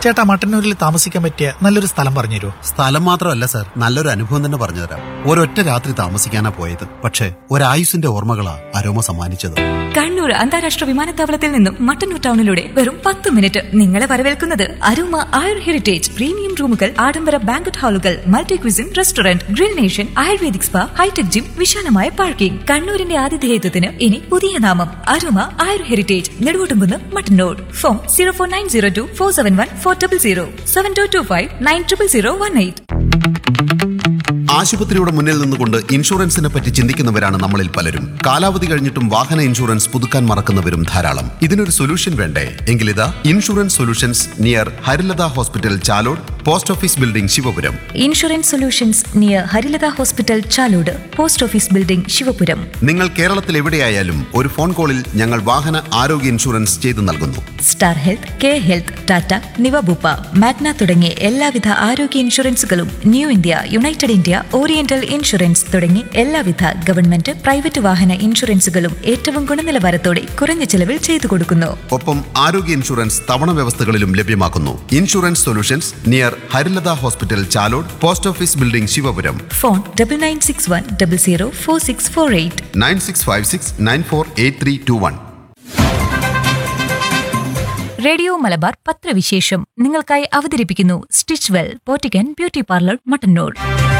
ചേട്ടാ മട്ടന്നൂരിൽ താമസിക്കാൻ പറ്റിയ നല്ലൊരു സ്ഥലം പറഞ്ഞു തരുമോ സ്ഥലം മാത്രമല്ല സാർ നല്ലൊരു അനുഭവം തന്നെ പറഞ്ഞുതരാം ഒരൊറ്റ രാത്രി താമസിക്കാനാ പോയത് പക്ഷേ ഒരായുസിന്റെ ഓർമ്മകളാ അരോമ സമ്മാനിച്ചത് കണ്ണൂർ അന്താരാഷ്ട്ര വിമാനത്താവളത്തിൽ നിന്നും മട്ടന്നൂർ ടൗണിലൂടെ വെറും പത്ത് മിനിറ്റ് നിങ്ങളെ വരവേൽക്കുന്നത് അരുമ ആയുർ ഹെറിറ്റേജ് പ്രീമിയം റൂമുകൾ ആഡംബര ബാങ്കറ്റ് ഹാളുകൾ multi cuisine restaurant grill nation ayurvedic spa hi-tech gym വിശാലമായ പാർക്കിംഗ് കണ്ണൂരിന്റെ ആതിഥേയത്വത്തിന് ഇനി പുതിയ നാമം Aruma Ayur heritage Neduvottumkunnu Mattannur phone zero four nine zero two four seven one four double zero seven two two five nine triple zero one eight ആശുപത്രിയുടെ മുന്നിൽ നിന്നുകൊണ്ട് ഇൻഷുറൻസിനെ പറ്റി ചിന്തിക്കുന്നവരാണ് നമ്മളിൽ പലരും കാലാവധി കഴിഞ്ഞിട്ടും വാഹന ഇൻഷുറൻസ് പുതുക്കാൻ മറക്കുന്നവരും ധാരാളം ഇതിനൊരു സൊല്യൂഷൻ വേണ്ടേ എങ്കിലിതാ insurance solutions near Harilatha hospital Chalode post office building Sivapuram insurance solutions near Harilatha hospital Chalode post office building Sivapuram നിങ്ങൾ കേരളത്തിൽ എവിടെയായാലും ഒരു ഫോൺ കോളിൽ ഞങ്ങൾ വാഹന ആരോഗ്യ ഇൻഷുറൻസ് ചെയ്തു നൽകുന്നു star health K health Tata Niva Bupa Magna തുടങ്ങിയ എല്ലാവിധ ആരോഗ്യ ഇൻഷുറൻസുകളും new India united India oriental insurance തുടങ്ങി എല്ലാവിധ ഗവൺമെന്റ് പ്രൈവറ്റ് വാഹന ഇൻഷുറൻസുകളും ഏറ്റവും ഗുണനിലവാരത്തോടെ കുറഞ്ഞ ചെലവിൽ ചെയ്തു കൊടുക്കുന്നു ഒപ്പം ആരോഗ്യ ഇൻഷുറൻസ് തവണ വ്യവസ്ഥകളിലും ലഭ്യമാക്കുന്നു insurance solutions near Harilatha hospital Chalode post office building Sivapuram phone double nine six one double zero four six four eight nine six five six nine four eight three two one radio Malabar പത്രവിശേഷം നിങ്ങൾക്കായി അവതരിപ്പിക്കുന്നു സ്റ്റിച്ച് വെൽ പോറ്റിക്കൻ beauty parlour Mattannur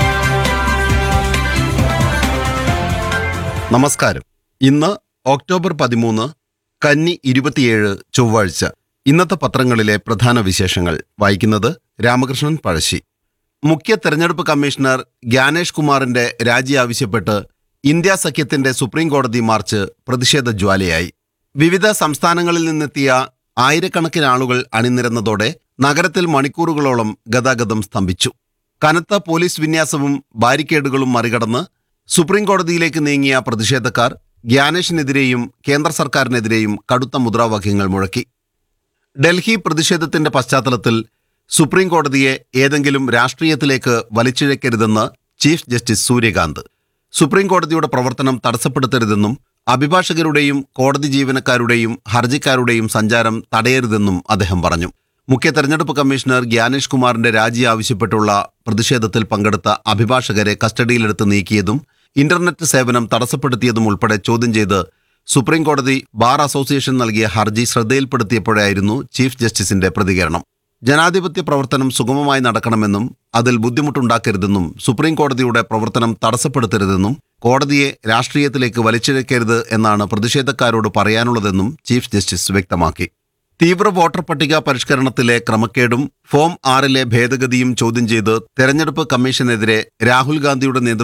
നമസ്കാരം ഇന്ന് October പതിമൂന്ന് കന്നി ഇരുപത്തിയേഴ് ചൊവ്വാഴ്ച ഇന്നത്തെ പത്രങ്ങളിലെ പ്രധാന വിശേഷങ്ങൾ വായിക്കുന്നത് രാമകൃഷ്ണൻ പഴശ്ശി മുഖ്യ തെരഞ്ഞെടുപ്പ് കമ്മീഷണർ ഗ്യാനേഷ് കുമാറിന്റെ രാജി ആവശ്യപ്പെട്ട് ഇന്ത്യ സഖ്യത്തിന്റെ സുപ്രീം കോടതി മാർച്ച് പ്രതിഷേധ ജ്വാലയായി വിവിധ സംസ്ഥാനങ്ങളിൽ നിന്നെത്തിയ ആയിരക്കണക്കിന് ആളുകൾ അണിനിരന്നതോടെ നഗരത്തിൽ മണിക്കൂറുകളോളം ഗതാഗതം സ്തംഭിച്ചു കനത്ത പോലീസ് വിന്യാസവും ബാരിക്കേഡുകളും മറികടന്ന് സുപ്രീം കോടതിയിലേക്ക് നീങ്ങിയ പ്രതിഷേധക്കാർ ഗ്യാനേഷിനെതിരെയും കേന്ദ്ര സർക്കാരിനെതിരെയും കടുത്ത മുദ്രാവാക്യങ്ങൾ മുഴക്കി ഡൽഹി പ്രതിഷേധത്തിന്റെ പശ്ചാത്തലത്തിൽ സുപ്രീം കോടതിയെ ഏതെങ്കിലും രാഷ്ട്രീയത്തിലേക്ക് വലിച്ചിഴക്കരുതെന്ന് ചീഫ് ജസ്റ്റിസ് സൂര്യകാന്ത് സുപ്രീം കോടതിയുടെ പ്രവർത്തനം തടസ്സപ്പെടുത്തരുതെന്നും അഭിഭാഷകരുടെയും കോടതി ജീവനക്കാരുടെയും ഹർജിക്കാരുടെയും സഞ്ചാരം തടയരുതെന്നും അദ്ദേഹം പറഞ്ഞു മുഖ്യ തെരഞ്ഞെടുപ്പ് കമ്മീഷണർ ഗ്യാനേഷ് കുമാറിന്റെ രാജി ആവശ്യപ്പെട്ടുള്ള പ്രതിഷേധത്തിൽ പങ്കെടുത്ത അഭിഭാഷകരെ കസ്റ്റഡിയിലെടുത്ത് നീക്കിയതും ഇന്റർനെറ്റ് സേവനം തടസ്സപ്പെടുത്തിയതും ഉൾപ്പെടെ ചോദ്യം ചെയ്ത് സുപ്രീം കോടതി ബാർ അസോസിയേഷൻ നൽകിയ ഹർജി ശ്രദ്ധയിൽപ്പെടുത്തിയപ്പോഴായിരുന്നു ചീഫ് ജസ്റ്റിസിന്റെ പ്രതികരണം ജനാധിപത്യ പ്രവർത്തനം സുഗമമായി നടക്കണമെന്നും അതിൽ ബുദ്ധിമുട്ടുണ്ടാക്കരുതെന്നും സുപ്രീം കോടതിയുടെ പ്രവർത്തനം തടസ്സപ്പെടുത്തരുതെന്നും കോടതിയെ രാഷ്ട്രീയത്തിലേക്ക് വലിച്ചിഴക്കരുത് എന്നാണ് പ്രതിഷേധക്കാരോട് പറയാനുള്ളതെന്നും ചീഫ് ജസ്റ്റിസ് വ്യക്തമാക്കി തീവ്ര വോട്ടർ പട്ടിക പരിഷ്കരണത്തിലെ ക്രമക്കേടും ഫോം ആറിലെ ഭേദഗതിയും ചോദ്യം ചെയ്ത് തെരഞ്ഞെടുപ്പ് കമ്മീഷനെതിരെ രാഹുൽ ഗാന്ധിയുടെ നേതൃത്വത്തിൽ